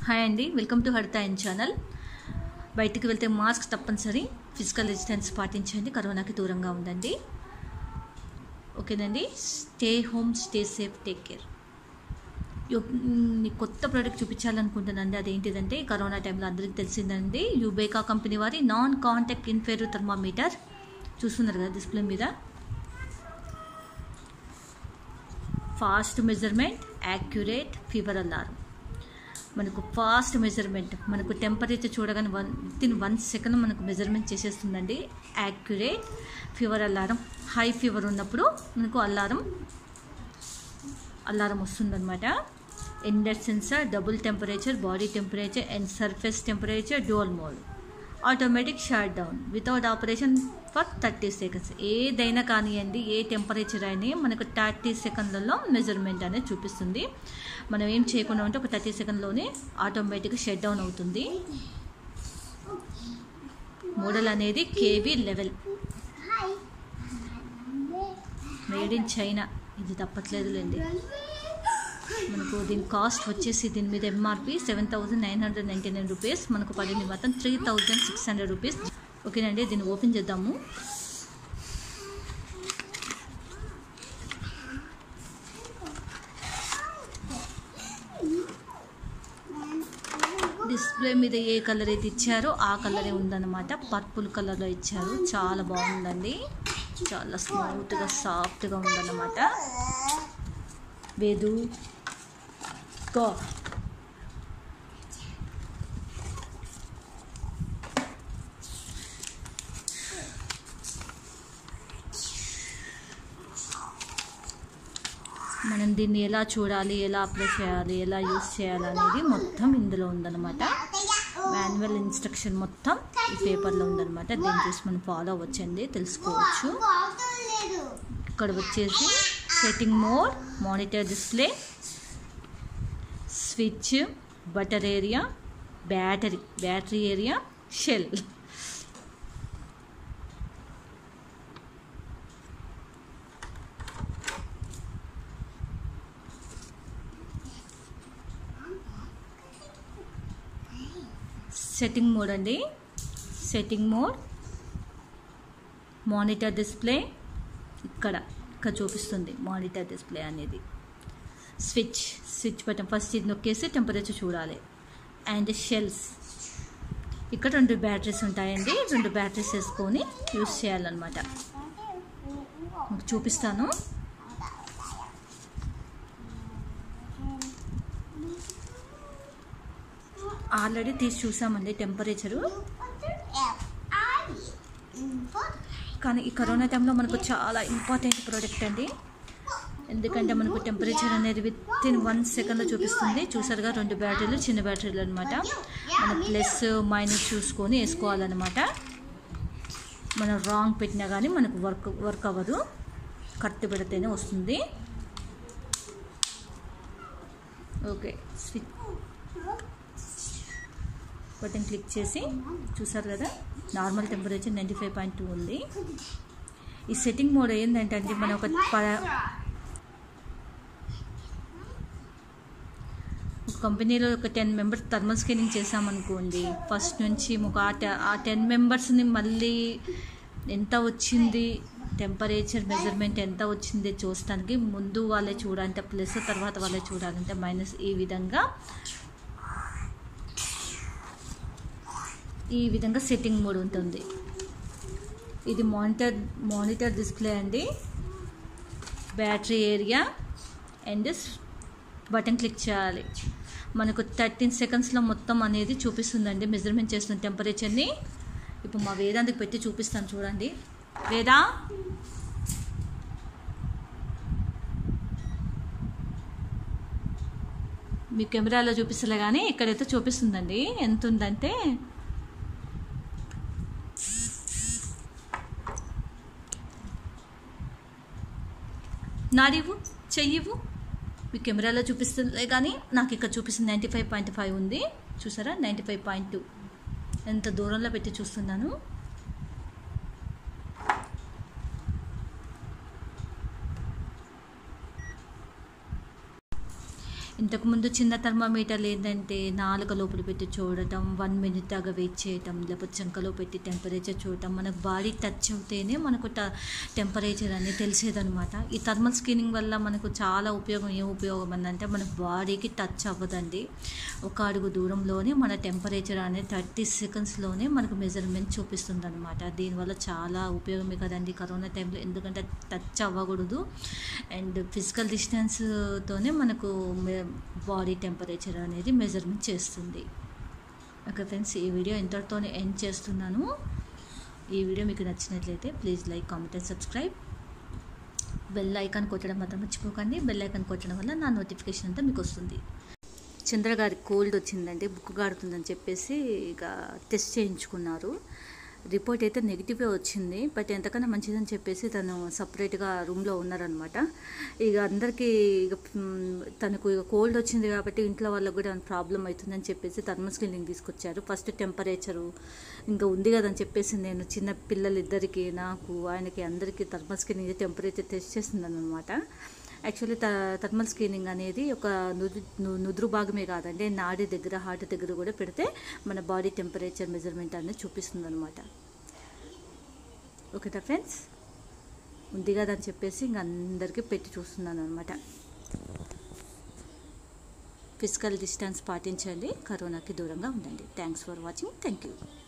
hi అండి welcome to Haritha in channel బయటికి వెళ్తే మాస్క్ తప్పనిసరి ఫిజికల్ డిస్టెన్స్ పాటించండి కరోనాకి దూరంగా ఉండండి ఓకేనండి stay home stay safe take care మీకు కొత్త ప్రోడక్ట్ చూపించాలనుకుంటున్నానండి అదేంటిదంటే కరోనా టైంలో అందరికీ తెలిసిందండి యూబేకా కంపెనీ వారి నాన్ కాంటాక్ట్ ఇన్ఫెరు థర్మామీటర్ చూస్తున్నారు కదా డిస్ప్లే మీద fast measurement accurate fever alarm మనకు ఫాస్ట్ మెజర్మెంట్ మనకు టెంపరేచర్ చూడగానే one within one second మనకు మెజర్మెంట్ చేసేస్తుందండి accurate fever alarm high fever ఉన్నప్పుడు మనకు అలారం అలారం వస్తుందన్నమాట ఎండర్ sensor double temperature body temperature and surface temperature dual mode automatic shut down without operation for thirty seconds ఏదైనా కానివ్వండి ఏ temperature అయినా మనకు థర్టీ సెకండ్లలో మెజర్మెంట్ అనేది చూపిస్తుంది మనం ఏం చేయకుండా ఉంటే ఒక థర్టీ సెకండ్లోనే ఆటోమేటిక్గా షట్ డౌన్ అవుతుంది మోడల్ అనేది KV level made in China ఇది తప్పట్లేదులేండి మనకు దీని కాస్ట్ వచ్చేసి దీని మీద MRP seven thousand nine hundred ninety nine rupees మనకు పడింది మొత్తం three thousand six hundred rupees ఓకేనండి దీన్ని ఓపెన్ చేద్దాము డిస్ప్లే మీద ఏ కలర్ అయితే ఇచ్చారో ఆ కలరే ఉందన్నమాట పర్పుల్ కలర్లో ఇచ్చారు చాలా బాగుందండి చాలా స్మూత్గా సాఫ్ట్గా ఉందన్నమాట వేదు గో మనం దీన్ని ఎలా చూడాలి ఎలా అప్లై చేయాలి ఎలా యూస్ చేయాలి అనేది మొత్తం ఇందులో ఉందన్నమాట మాన్యువల్ ఇన్స్ట్రక్షన్ మొత్తం ఈ పేపర్లో ఉందన్నమాట దీన్ని చూసి మనం ఫాలో అవ్వచ్చండి తెలుసుకోవచ్చు ఇక్కడ వచ్చేసి setting mode monitor display switch button area battery battery area shell setting mode అండి సెట్టింగ్ మోడ్ మానిటర్ డిస్ప్లే ఇక్కడ ఇక్కడ చూపిస్తుంది మానిటర్ డిస్ప్లే అనేది స్విచ్ స్విచ్ బటన్ ఫస్ట్ ఇది నొక్కేసి టెంపరేచర్ చూడాలి అండ్ షెల్స్ ఇక్కడ రెండు బ్యాటరీస్ ఉంటాయండి రెండు బ్యాటరీస్ వేసుకొని యూస్ చేయాలన్నమాట మీకు చూపిస్తాను ఆల్రెడీ తీసి చూసామండి టెంపరేచరు కానీ ఈ కరోనా టైంలో మనకు చాలా ఇంపార్టెంట్ ప్రోడక్ట్ అండి ఎందుకంటే మనకు టెంపరేచర్ అనేది విత్ ఇన్ వన్ సెకండ్లో చూపిస్తుంది చూసారుగా రెండు బ్యాటరీలు చిన్న బ్యాటరీలు అనమాట మన ప్లస్ మైనస్ చూసుకొని వేసుకోవాలన్నమాట మనం రాంగ్ పెట్టినా కానీ మనకు వర్క్ వర్క్ అవ్వదు కరెక్ట్ పెడితేనే వస్తుంది ఓకే స్విచ్ బటన్ క్లిక్ చేసి చూసారు కదా normal temperature ninety five point two ఉంది ఈ సెట్టింగ్ మోడ్ ఏంటంటే అండి మనం ఒక ఒక కంపెనీలో ఒక టెన్ మెంబర్స్ థర్మల్ స్కానింగ్ చేసామనుకోండి ఫస్ట్ నుంచి ఒక ఆ టెన్ మెంబర్స్ని మళ్ళీ ఎంత వచ్చింది టెంపరేచర్ మెజర్మెంట్ ఎంత వచ్చింది చూడటానికి ముందు వాళ్ళే చూడాలంటే ప్లస్ తర్వాత వాళ్ళే చూడాలంటే మైనస్ ఈ విధంగా ఈ విధంగా సెట్టింగ్ మోడ్ ఉంటుంది ఇది మానిటర్ మానిటర్ డిస్ప్లే అండి battery area and button click చేయాలి మనకు థర్టీన్ సెకండ్స్లో మొత్తం అనేది చూపిస్తుందండి మెజర్మెంట్ చేస్తున్న టెంపరేచర్ని ఇప్పుడు మా వేదాంతకి పెట్టి చూపిస్తాను చూడండి వేదా మీ కెమెరాలో చూపిస్తలే కానీ ఇక్కడైతే చూపిస్తుందండి ఎంత ఉందంటే నాడివు చెయ్యివు మీ కెమెరాలో చూపిస్తుందే కానీ నాకు ఇక్కడ చూపిస్తుంది నైంటీ ఫైవ్ పాయింట్ ఫైవ్ ఉంది చూసారా నైంటీ ఫైవ్ పాయింట్ టూ ఎంత దూరంలో పెట్టి చూస్తున్నాను ఇంత ఇంతకుముందు చిన్న థర్మామీటర్లు ఏంటంటే నాలుక లోపల పెట్టి చూడటం వన్ మినిట్ దాకా వెయిట్ చేయటం లేకపోతే చంకలో పెట్టి టెంపరేచర్ చూడటం మనకు బాడీ టచ్ అవుతేనే మనకు ట టెంపరేచర్ అనేది తెలిసేదనమాట ఈ థర్మల్ స్క్రీనింగ్ వల్ల మనకు చాలా ఉపయోగం ఏం ఉపయోగం అంటే మన బాడీకి టచ్ అవ్వదండి ఒక అడుగు దూరంలోనే మన టెంపరేచర్ అనేది థర్టీ సెకండ్స్లోనే మనకు మెజర్మెంట్ చూపిస్తుంది అనమాట దీనివల్ల చాలా ఉపయోగమే కదండి కరోనా టైంలో ఎందుకంటే టచ్ అవ్వకూడదు అండ్ ఫిజికల్ డిస్టెన్స్తోనే మనకు బాడీ టెంపరేచర్ అనేది మెజర్మెంట్ చేస్తుంది ఓకే ఫ్రెండ్స్ ఈ వీడియో ఇంతటితోనే ఎండ్ చేస్తున్నాను ఈ వీడియో మీకు నచ్చినట్లయితే please like comment and subscribe bell icon కొట్టడం మాత్రం మర్చిపోకండి బెల్ ఐకాన్ కొట్టడం వల్ల నా నోటిఫికేషన్ అంతా మీకు వస్తుంది చంద్ర గారికి కోల్డ్ వచ్చిందండి బుక్ గాడుతుందని చెప్పేసి ఇక టెస్ట్ చేయించుకున్నారు రిపోర్ట్ అయితే నెగిటివే వచ్చింది బట్ ఎంతకన్నా మంచిదని చెప్పేసి తను సపరేట్గా రూమ్లో ఉన్నారనమాట ఇక అందరికీ ఇక మ్, తనకు ఇక కోల్డ్ వచ్చింది కాబట్టి ఇంట్లో వాళ్ళకు కూడా ప్రాబ్లం అవుతుందని చెప్పేసి థర్మల్ స్క్రీనింగ్ తీసుకొచ్చారు ఫస్ట్ టెంపరేచరు ఇంకా ఉంది కదని చెప్పేసి నేను చిన్న పిల్లలిద్దరికి నాకు ఆయనకి అందరికీ థర్మల్ స్క్రీనింగ్ టెంపరేచర్ టెస్ట్ చేసిందని అనమాట యాక్చువల్లీ త థర్మల్ స్క్రీనింగ్ అనేది ఒక నుదు ను- నుదురు భాగమే కాదండి నాడి దగ్గర హార్ట్ దగ్గర కూడా పెడితే మన బాడీ టెంపరేచర్ మెజర్మెంట్ అనేది చూపిస్తుంది అనమాట ఓకేనా ఫ్రెండ్స్ ఉంది కదా అని చెప్పేసి ఇంక అందరికీ పెట్టి చూస్తున్నాను అనమాట ఫిజికల్ డిస్టెన్స్ పాటించండి కరోనాకి దూరంగా ఉండండి thanks for watching thank you